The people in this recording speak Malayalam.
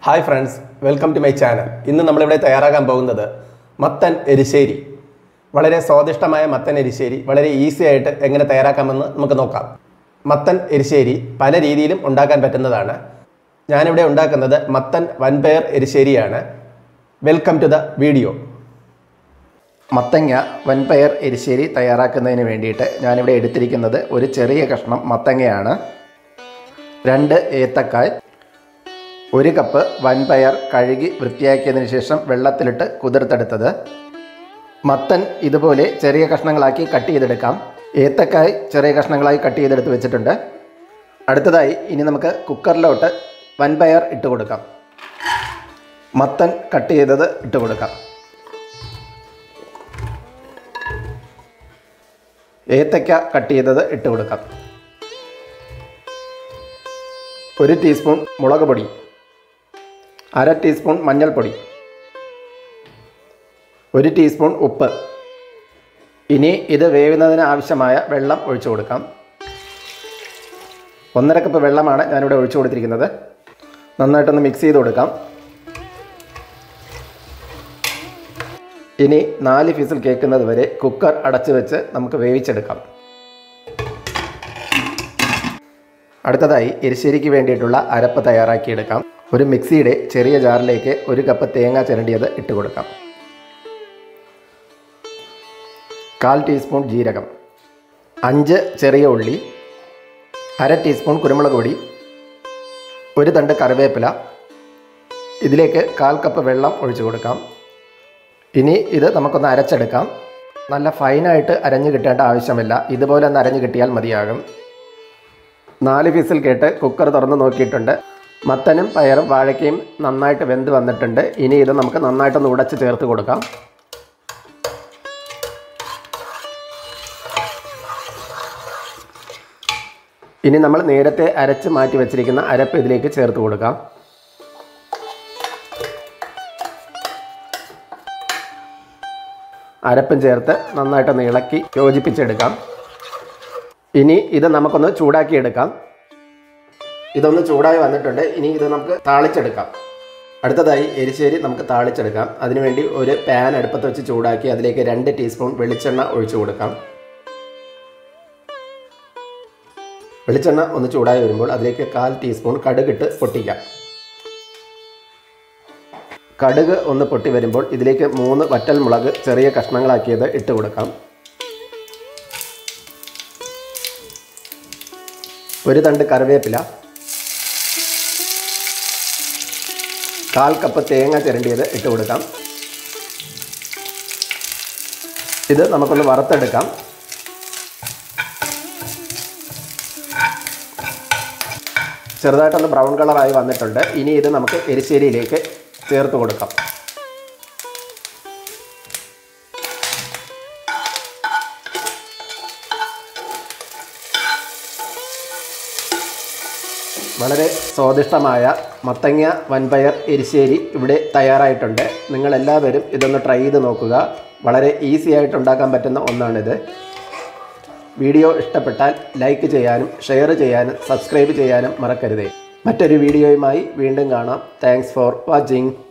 hi friends welcome to my channel ഇന്ന് നമ്മളിവിടെ തയ്യാറാക്കാൻ പോകുന്നത് മത്തൻ എരിശ്ശേരി വളരെ സ്വാദിഷ്ടമായ മത്തൻ എരിശ്ശേരി വളരെ ഈസി ആയിട്ട് എങ്ങനെ തയ്യാറാക്കാമെന്ന് നമുക്ക് നോക്കാം മത്തൻ എരിശ്ശേരി പല രീതിയിലും ഉണ്ടാക്കാൻ പറ്റുന്നതാണ് ഞാനിവിടെ ഉണ്ടാക്കുന്നത് മത്തൻ വൻപയർ എരിശ്ശേരിയാണ് വെൽക്കം ടു ദ വീഡിയോ മത്തങ്ങ വൻപയർ എരിശ്ശേരി തയ്യാറാക്കുന്നതിന് വേണ്ടിയിട്ട് ഞാനിവിടെ എടുത്തിരിക്കുന്നത് ഒരു ചെറിയ കഷ്ണം മത്തങ്ങയാണ് രണ്ട് ഏത്തക്കായ് ഒരു കപ്പ് വൻപയർ കഴുകി വൃത്തിയാക്കിയതിന് ശേഷം വെള്ളത്തിലിട്ട് കുതിർത്തെടുത്തത് മത്തൻ ഇതുപോലെ ചെറിയ കഷ്ണങ്ങളാക്കി കട്ട് ചെയ്തെടുക്കാം ഏത്തക്കായ് ചെറിയ കഷ്ണങ്ങളായി കട്ട് ചെയ്തെടുത്ത് വെച്ചിട്ടുണ്ട് അടുത്തതായി ഇനി നമുക്ക് കുക്കറിലോട്ട് വൻപയർ ഇട്ട് കൊടുക്കാം മത്തൻ കട്ട് ചെയ്തത് ഇട്ട് കൊടുക്കാം ഏത്തയ്ക്ക കട്ട് ചെയ്തത് ഇട്ട് കൊടുക്കാം ഒരു ടീസ്പൂൺ മുളക് പൊടി അര ടീസ്പൂൺ മഞ്ഞൾപ്പൊടി ഒരു ടീസ്പൂൺ ഉപ്പ് ഇനി ഇത് വേവുന്നതിന് ആവശ്യമായ വെള്ളം ഒഴിച്ചു കൊടുക്കാം ഒന്നര കപ്പ് വെള്ളമാണ് ഞാനിവിടെ ഒഴിച്ചു കൊടുത്തിരിക്കുന്നത് നന്നായിട്ടൊന്ന് മിക്സ് ചെയ്ത് കൊടുക്കാം ഇനി നാല് ഫീസിൽ കേൾക്കുന്നത് വരെ കുക്കർ അടച്ചു വെച്ച് നമുക്ക് വേവിച്ചെടുക്കാം അടുത്തതായി എരിശ്ശേരിക്ക് വേണ്ടിയിട്ടുള്ള അരപ്പ് തയ്യാറാക്കിയെടുക്കാം ഒരു മിക്സിയുടെ ചെറിയ ജാറിലേക്ക് ഒരു കപ്പ് തേങ്ങ ചിരണ്ടിയത് ഇട്ട് കൊടുക്കാം കാൽ ടീസ്പൂൺ ജീരകം അഞ്ച് ചെറിയ ഉള്ളി അര ടീസ്പൂൺ കുരുമുളക് പൊടി ഒരു തണ്ട് കറിവേപ്പില ഇതിലേക്ക് കാൽ കപ്പ് വെള്ളം ഒഴിച്ചു കൊടുക്കാം ഇനി ഇത് നമുക്കൊന്ന് അരച്ചെടുക്കാം നല്ല ഫൈനായിട്ട് അരഞ്ഞു കിട്ടേണ്ട ആവശ്യമില്ല ഇതുപോലെ ഒന്ന് അരഞ്ഞു കിട്ടിയാൽ മതിയാകും നാല് ഫീസിൽ കേട്ട് കുക്കർ തുറന്ന് നോക്കിയിട്ടുണ്ട് മത്തനും പയറും വാഴയ്ക്കയും നന്നായിട്ട് വെന്ത് വന്നിട്ടുണ്ട് ഇനി ഇത് നമുക്ക് നന്നായിട്ടൊന്ന് ഉടച്ച് ചേർത്ത് കൊടുക്കാം ഇനി നമ്മൾ നേരത്തെ അരച്ച് മാറ്റി വെച്ചിരിക്കുന്ന അരപ്പ് ഇതിലേക്ക് ചേർത്ത് കൊടുക്കാം അരപ്പും ചേർത്ത് നന്നായിട്ടൊന്ന് ഇളക്കി യോജിപ്പിച്ചെടുക്കാം ഇനി ഇത് നമുക്കൊന്ന് ചൂടാക്കിയെടുക്കാം ഇതൊന്ന് ചൂടായി വന്നിട്ടുണ്ട് ഇനി ഇത് നമുക്ക് താളിച്ചെടുക്കാം അടുത്തതായി എരിശ്ശേരി നമുക്ക് താളിച്ചെടുക്കാം അതിനുവേണ്ടി ഒരു പാൻ അടുപ്പത്ത് വെച്ച് ചൂടാക്കി അതിലേക്ക് രണ്ട് ടീസ്പൂൺ വെളിച്ചെണ്ണ ഒഴിച്ചു കൊടുക്കാം വെളിച്ചെണ്ണ ഒന്ന് ചൂടായി വരുമ്പോൾ അതിലേക്ക് കാൽ ടീസ്പൂൺ കടുകിട്ട് പൊട്ടിക്കാം കടുക് ഒന്ന് പൊട്ടി വരുമ്പോൾ ഇതിലേക്ക് മൂന്ന് വറ്റൽ മുളക് ചെറിയ കഷ്ണങ്ങളാക്കിയത് ഇട്ട് കൊടുക്കാം ഒരു തണ്ട് കറിവേപ്പില കാൽ കപ്പ് തേങ്ങ ചിരണ്ടിയത് ഇട്ട് കൊടുക്കാം ഇത് നമുക്കൊന്ന് വറുത്തെടുക്കാം ചെറുതായിട്ടൊന്ന് ബ്രൗൺ കളറായി വന്നിട്ടുണ്ട് ഇനി ഇത് നമുക്ക് എരിശ്ശേരിയിലേക്ക് ചേർത്ത് കൊടുക്കാം വളരെ സ്വാദിഷ്ടമായ മത്തങ്ങ വൻപയർ എരിശ്ശേരി ഇവിടെ തയ്യാറായിട്ടുണ്ട് നിങ്ങളെല്ലാവരും ഇതൊന്ന് ട്രൈ ചെയ്ത് നോക്കുക വളരെ ഈസി ആയിട്ട് ഉണ്ടാക്കാൻ പറ്റുന്ന ഒന്നാണിത് വീഡിയോ ഇഷ്ടപ്പെട്ടാൽ ലൈക്ക് ചെയ്യാനും ഷെയർ ചെയ്യാനും സബ്സ്ക്രൈബ് ചെയ്യാനും മറക്കരുതേ മറ്റൊരു വീഡിയോയുമായി വീണ്ടും കാണാം താങ്ക്സ് ഫോർ വാച്ചിങ്